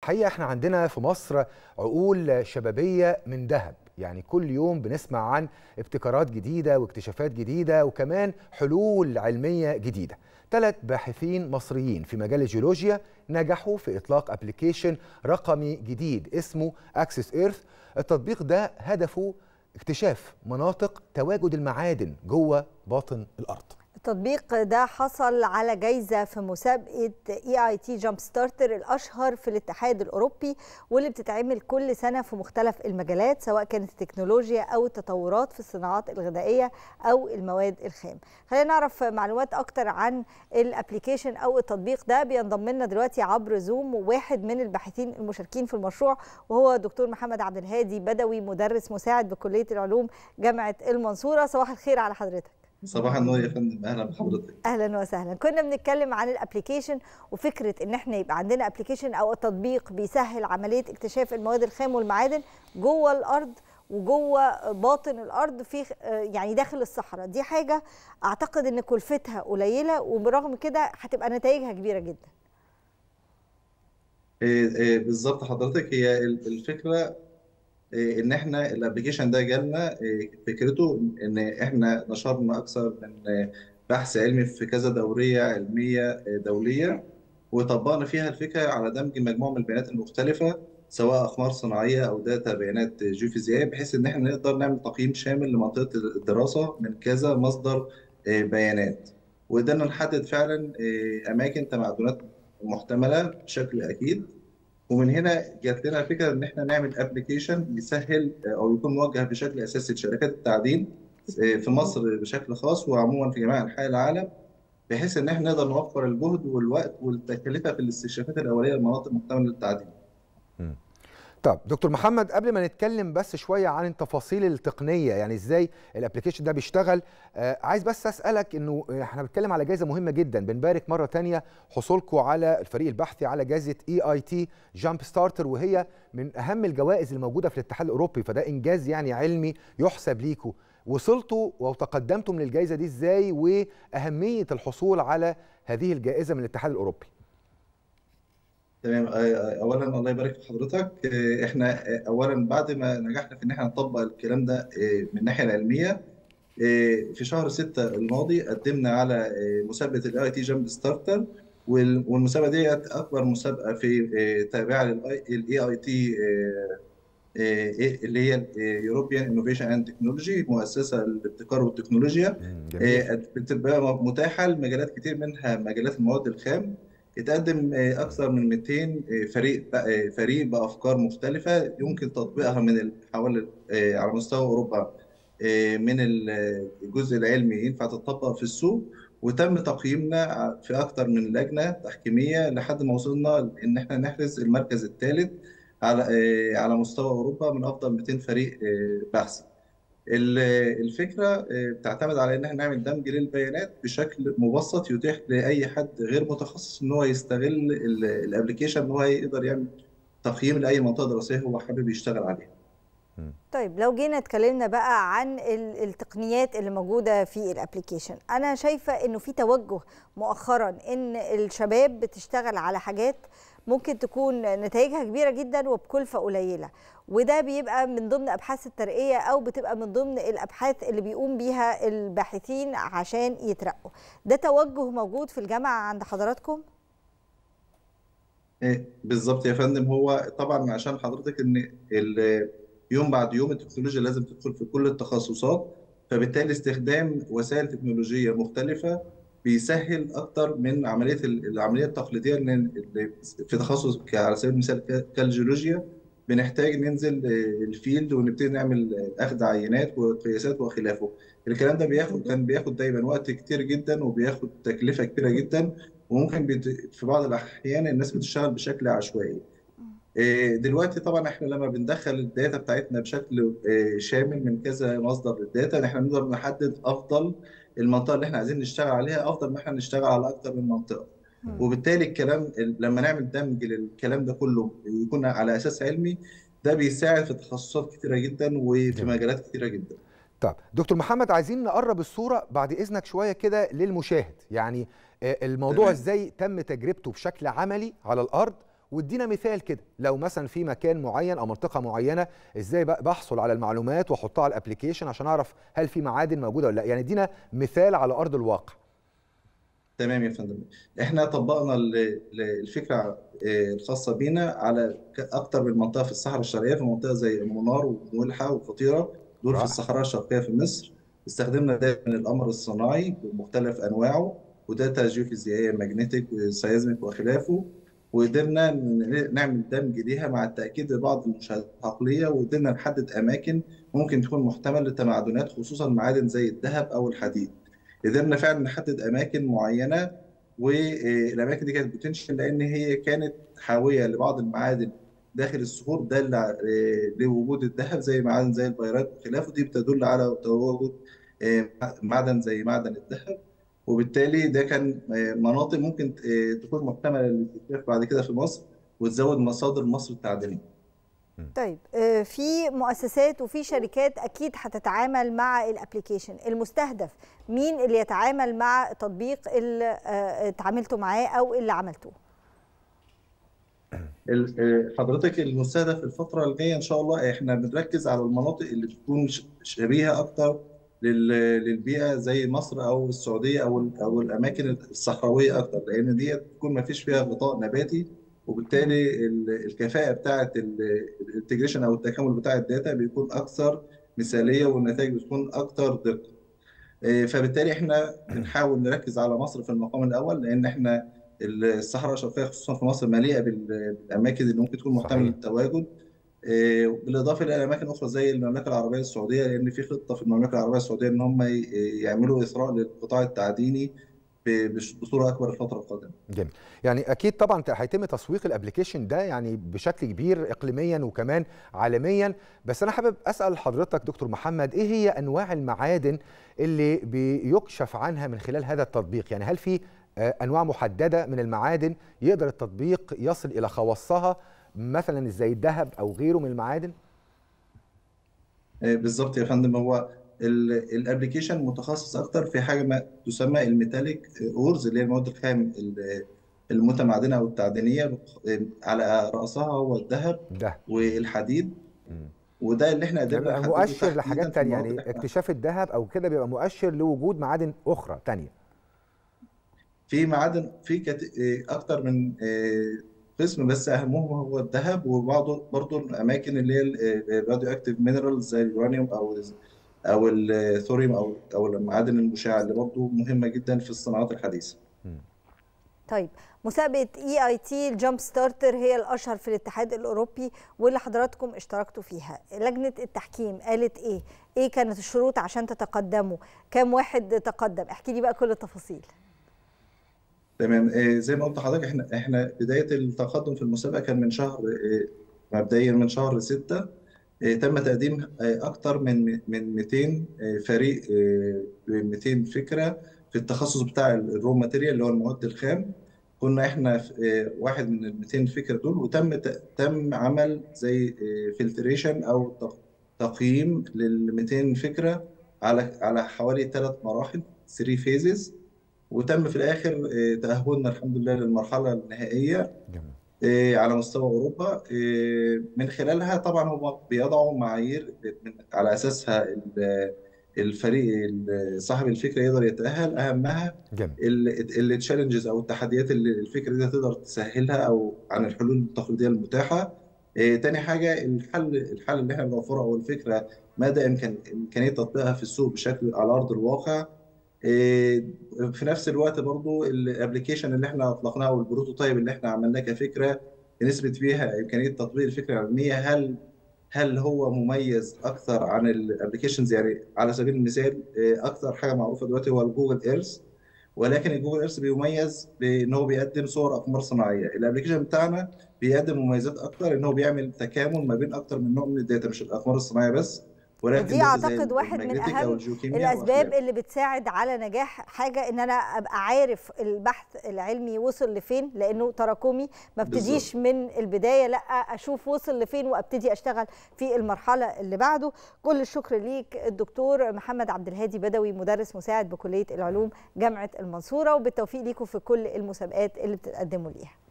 الحقيقه احنا عندنا في مصر عقول شبابيه من ذهب يعني كل يوم بنسمع عن ابتكارات جديده واكتشافات جديده وكمان حلول علميه جديده ثلاث باحثين مصريين في مجال الجيولوجيا نجحوا في اطلاق ابلكيشن رقمي جديد اسمه اكسس ايرث التطبيق ده هدفه اكتشاف مناطق تواجد المعادن جوه باطن الارض التطبيق ده حصل على جايزة في مسابقة اي اي تي جامب ستارتر الأشهر في الاتحاد الأوروبي واللي بتتعمل كل سنة في مختلف المجالات سواء كانت التكنولوجيا أو التطورات في الصناعات الغذائية أو المواد الخام خلينا نعرف معلومات أكتر عن الابليكيشن أو التطبيق ده بينضم لنا دلوقتي عبر زوم واحد من الباحثين المشاركين في المشروع وهو دكتور محمد عبد الهادي بدوي مدرس مساعد بكلية العلوم جامعة المنصورة صباح الخير على حضرتك صباح النور يا فندم اهلا بحضرتك اهلا وسهلا كنا بنتكلم عن الابلكيشن وفكره ان احنا يبقى عندنا ابلكيشن او تطبيق بيسهل عمليه اكتشاف المواد الخام والمعادن جوه الارض وجوه باطن الارض في يعني داخل الصحراء دي حاجه اعتقد ان كلفتها قليله وبرغم كده هتبقى نتائجها كبيره جدا إيه إيه بالظبط حضرتك هي الفكره ان احنا الابلكيشن ده جالنا فكرته ان احنا نشرنا اكثر من بحث علمي في كذا دوريه علميه دوليه وطبقنا فيها الفكره على دمج مجموعه من البيانات المختلفه سواء اقمار صناعيه او داتا بيانات جيوفيزيائيه بحيث ان احنا نقدر نعمل تقييم شامل لمنطقه الدراسه من كذا مصدر بيانات وقدرنا نحدد فعلا اماكن تمعدنات محتمله بشكل اكيد ومن هنا جات لنا الفكره ان احنا نعمل ابلكيشن يسهل او يكون موجه بشكل اساسي لشركات التعدين في مصر بشكل خاص وعموما في جميع انحاء العالم بحيث ان احنا نقدر نوفر الجهد والوقت والتكلفه في الاستكشافات الاوليه للمناطق المحتمله للتعدين. طب دكتور محمد قبل ما نتكلم بس شويه عن التفاصيل التقنيه يعني ازاي الابلكيشن ده بيشتغل آه عايز بس اسالك انه احنا بنتكلم على جائزه مهمه جدا بنبارك مره تانية حصولكم على الفريق البحثي على جائزه اي اي تي جامب ستارتر وهي من اهم الجوائز الموجوده في الاتحاد الاوروبي فده انجاز يعني علمي يحسب ليكم وصلتوا وتقدمتم للجائزه دي ازاي واهميه الحصول على هذه الجائزه من الاتحاد الاوروبي تمام اولا الله يبارك في حضرتك احنا اولا بعد ما نجحنا في ان احنا نطبق الكلام ده من الناحيه العلميه في شهر 6 الماضي قدمنا على مسابقه الاي اي تي جامب ستارتر والمسابقه دي اكبر مسابقه في تابعه للاي اي تي اللي هي يوروبيان انوفيشن اند تكنولوجي مؤسسه للابتكار والتكنولوجيا بتبقى متاحه لمجالات كتير منها مجالات المواد الخام اتقدم اكثر من 200 فريق فريق بافكار مختلفه يمكن تطبيقها من حوالي على مستوى اوروبا من الجزء العلمي ينفع تطبق في السوق وتم تقييمنا في اكثر من لجنه تحكيميه لحد ما وصلنا ان احنا نحرز المركز الثالث على على مستوى اوروبا من افضل 200 فريق بحثي. الفكره بتعتمد على ان احنا نعمل دمج للبيانات بشكل مبسط يتيح لاي حد غير متخصص ان هو يستغل الابلكيشن ان هو يقدر يعمل تقييم لاي منطقه دراسيه هو حابب يشتغل عليها. طيب لو جينا اتكلمنا بقى عن التقنيات اللي موجوده في الابلكيشن انا شايفه انه في توجه مؤخرا ان الشباب بتشتغل على حاجات ممكن تكون نتائجها كبيره جدا وبكلفه قليله وده بيبقى من ضمن ابحاث الترقيه او بتبقى من ضمن الابحاث اللي بيقوم بيها الباحثين عشان يترقوا ده توجه موجود في الجامعه عند حضراتكم بالظبط يا فندم هو طبعا عشان حضرتك ان يوم بعد يوم التكنولوجيا لازم تدخل في كل التخصصات فبالتالي استخدام وسائل تكنولوجيه مختلفه بيسهل اكتر من عمليه العمليه التقليديه اللي في تخصص على سبيل المثال كالجيولوجيا بنحتاج ننزل الفيلد ونبتدي نعمل اخذ عينات وقياسات وخلافه الكلام ده بياخد كان بياخد دايما وقت كتير جدا وبياخد تكلفه كبيره جدا وممكن بيت... في بعض الاحيان الناس بتشتغل بشكل عشوائي دلوقتي طبعا احنا لما بندخل الداتا بتاعتنا بشكل شامل من كذا مصدر للداتا احنا نقدر نحدد افضل المنطقه اللي احنا عايزين نشتغل عليها افضل ما احنا نشتغل على اكتر من منطقه وبالتالي الكلام لما نعمل دمج للكلام ده كله ويكون على اساس علمي ده بيساعد في تخصصات كتيره جدا وفي مجالات كتيره جدا طب دكتور محمد عايزين نقرب الصوره بعد اذنك شويه كده للمشاهد يعني الموضوع ازاي تم تجربته بشكل عملي على الارض وادينا مثال كده لو مثلا في مكان معين او منطقه معينه ازاي بحصل على المعلومات واحطها على الابلكيشن عشان اعرف هل في معادن موجوده ولا لا يعني ادينا مثال على ارض الواقع تمام يا فندم احنا طبقنا الفكره الخاصه بينا على اكتر من منطقه في الصحراء الشرقيه في منطقه زي منار وملحه وفطيره دول في الصحراء الشرقيه في مصر استخدمنا داتا من القمر الصناعي بمختلف انواعه وداتا جيوفيزيائيه ماجنتيك وسيزميك وخلافه وقدرنا نعمل دمج ليها مع التاكيد لبعض المشاهدات العقليه وقدرنا نحدد اماكن ممكن تكون محتمل للتمعدنات خصوصا معادن زي الذهب او الحديد قدرنا فعلا نحدد اماكن معينه والاماكن دي كانت بوتنشال لان هي كانت حاويه لبعض المعادن داخل الصخور دل لوجود الذهب زي معادن زي البيرات وخلافه دي بتدل على تواجد معدن زي معدن الذهب وبالتالي ده كان مناطق ممكن تكون محتمله للاستكشاف بعد كده في مصر وتزود مصادر مصر التعدينيه. طيب في مؤسسات وفي شركات اكيد هتتعامل مع الابلكيشن المستهدف مين اللي يتعامل مع التطبيق اللي اتعاملتوا معاه او اللي عملتوه حضرتك المستهدف الفتره الجايه ان شاء الله احنا بنركز على المناطق اللي بتكون شبيهه اكتر للبيئه زي مصر او السعوديه او او الاماكن الصحراويه اكتر لان دي بتكون ما فيش فيها غطاء نباتي وبالتالي الكفاءه بتاعه الانتجريشن او التكامل بتاع الداتا بيكون اكثر مثاليه والنتائج بتكون اكثر دقه. فبالتالي احنا بنحاول نركز على مصر في المقام الاول لان احنا الصحراء الشرقيه خصوصا في مصر مليئه بالاماكن اللي ممكن تكون محتمله للتواجد بالاضافه الى اماكن اخرى زي المملكه العربيه السعوديه لان في خطه في المملكه العربيه السعوديه ان هم يعملوا اثراء للقطاع التعديني بصوره اكبر الفتره القادمه. جميل. يعني اكيد طبعا هيتم تسويق الابلكيشن ده يعني بشكل كبير اقليميا وكمان عالميا، بس انا حابب اسال حضرتك دكتور محمد ايه هي انواع المعادن اللي بيكشف عنها من خلال هذا التطبيق؟ يعني هل في انواع محدده من المعادن يقدر التطبيق يصل الى خواصها مثلا زي الذهب او غيره من المعادن؟ بالظبط يا فندم هو الابلكيشن متخصص اكتر في حاجه ما تسمى الميتاليك اورز اللي هي المواد الخام المتمعدنه او التعدينيه على راسها هو الذهب ده والحديد وده اللي احنا قدرنا بيبقى مؤشر لحاجات تانية يعني اكتشاف الذهب او كده بيبقى مؤشر لوجود معادن اخرى تانية في معادن في كت... اكتر من قسم بس اهمهم هو الذهب وبعضه برضه الاماكن اللي هي الراديو اكتيف مينرالز زي اليورانيوم او او الثوريوم او او المعادن المشعه اللي برضه مهمه جدا في الصناعات الحديثه. طيب مسابقه اي اي تي الجامب ستارتر هي الاشهر في الاتحاد الاوروبي واللي حضراتكم اشتركتوا فيها لجنه التحكيم قالت ايه ايه كانت الشروط عشان تتقدموا كام واحد تقدم احكي لي بقى كل التفاصيل تمام زي ما قلت لحضرتك احنا احنا بدايه التقدم في المسابقه كان من شهر مبدئيا من شهر 6 تم تقديم اكثر من من 200 فريق 200 فكره في التخصص بتاع الرو ماتيريال اللي هو المواد الخام كنا احنا واحد من ال 200 فكره دول وتم تم عمل زي فلتريشن او تقييم لل 200 فكره على على حوالي ثلاث مراحل 3 فيزز وتم في الاخر تاهلنا الحمد لله للمرحله النهائيه جميل. على مستوى اوروبا من خلالها طبعا هم بيضعوا معايير على اساسها الفريق صاحب الفكره يقدر يتاهل اهمها التشالنجز او التحديات اللي الفكره دي تقدر تسهلها او عن الحلول التقليديه المتاحه تاني حاجه الحل الحل اللي احنا بنوفره او الفكره مدى امكان امكانيه تطبيقها في السوق بشكل على ارض الواقع في نفس الوقت برضو الابلكيشن اللي احنا اطلقناه او البروتوتايب اللي احنا عملناه كفكره نثبت فيها امكانيه تطبيق الفكره العلميه هل هل هو مميز اكثر عن الابلكيشنز يعني على سبيل المثال اكثر حاجه معروفه دلوقتي هو الجوجل ايرث ولكن الجوجل ايرث بيميز بان هو بيقدم صور اقمار صناعيه الابلكيشن بتاعنا بيقدم مميزات اكثر ان هو بيعمل تكامل ما بين اكثر من نوع من الداتا مش الاقمار الصناعيه بس ولكن دي اعتقد واحد من اهم الاسباب اللي بتساعد على نجاح حاجه ان انا ابقى عارف البحث العلمي وصل لفين لانه تراكمي ما ابتديش من البدايه لا اشوف وصل لفين وابتدي اشتغل في المرحله اللي بعده كل الشكر ليك الدكتور محمد عبد الهادي بدوي مدرس مساعد بكليه العلوم جامعه المنصوره وبالتوفيق ليكم في كل المسابقات اللي بتقدموا ليها